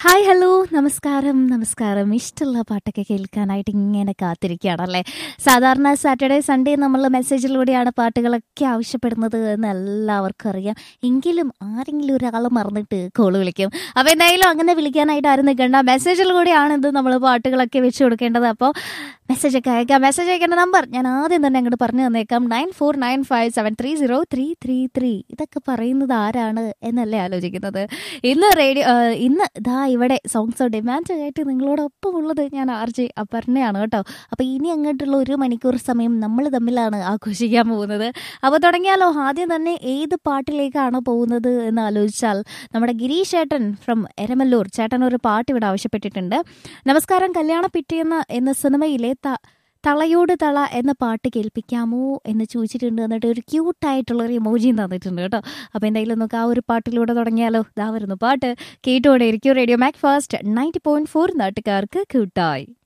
hi hello നമസ്കാരം നമസ്കാരം ഇഷ്ടമുള്ള പാട്ടൊക്കെ കേൾക്കാനായിട്ട് ഇങ്ങനെ കാത്തിരിക്കുകയാണല്ലേ സാധാരണ സാറ്റർഡേ സൺഡേ നമ്മൾ മെസ്സേജിലൂടെയാണ് പാട്ടുകളൊക്കെ ആവശ്യപ്പെടുന്നത് എന്ന് എല്ലാവർക്കും അറിയാം എങ്കിലും ആരെങ്കിലും ഒരാൾ മറന്നിട്ട് കോൾ വിളിക്കും അപ്പോൾ എന്തായാലും അങ്ങനെ വിളിക്കാനായിട്ട് ആരും നിൽക്കണ്ട മെസ്സേജിലൂടെയാണ് ഇത് നമ്മൾ പാട്ടുകളൊക്കെ വെച്ച് കൊടുക്കേണ്ടത് അപ്പോൾ മെസ്സേജ് ഒക്കെ അയക്കാം മെസ്സേജ് അയക്കേണ്ട നമ്പർ ഞാൻ ആദ്യം തന്നെ അങ്ങോട്ട് പറഞ്ഞു തന്നേക്കാം nine four nine five seven three zero three three three ഇതൊക്കെ പറയുന്നത് ആരാണ് എന്നല്ലേ ആലോചിക്കുന്നത് ഇന്ന് റേഡിയോ ഇന്ന് ഇതാ ഇവിടെ സോങ്സ് ഡിമാൻഡ് ആയിട്ട് നിങ്ങളോടൊപ്പം ഉള്ളത് ഞാൻ ആർ ജെ അപർണയാണ് കേട്ടോ അപ്പോൾ ഇനി അങ്ങോട്ടുള്ള ഒരു മണിക്കൂർ സമയം നമ്മൾ തമ്മിലാണ് ആഘോഷിക്കാൻ പോകുന്നത് അപ്പോൾ തുടങ്ങിയാലോ ആദ്യം തന്നെ ഏത് പാട്ടിലേക്കാണ് പോകുന്നത് എന്ന് ആലോചിച്ചാൽ നമ്മുടെ ഗിരീഷ് ചേട്ടൻ ഫ്രം എരമല്ലൂർ ചേട്ടൻ ഒരു പാട്ട് ഇവിടെ ആവശ്യപ്പെട്ടിട്ടുണ്ട് നമസ്കാരം കല്യാണ പിറ്റേന്ന് എന്ന സിനിമയിലെ ത തളയോട് തള എന്ന പാട്ട് കേൾപ്പിക്കാമോ എന്ന് ചോദിച്ചിട്ടുണ്ട് എന്നിട്ട് ഒരു ക്യൂട്ടായിട്ടുള്ള ഒരു ഇമോജിയും തന്നിട്ടുണ്ട് കേട്ടോ അപ്പോൾ എന്തായാലും നമുക്ക് ആ ഒരു പാട്ടിലൂടെ തുടങ്ങിയാലോ ഇതാ വരുന്നു പാട്ട് കേട്ടോടെ ഇരിക്കും radio Mac fast ninety point four നാട്ടുകാർക്ക് ക്യൂട്ടായി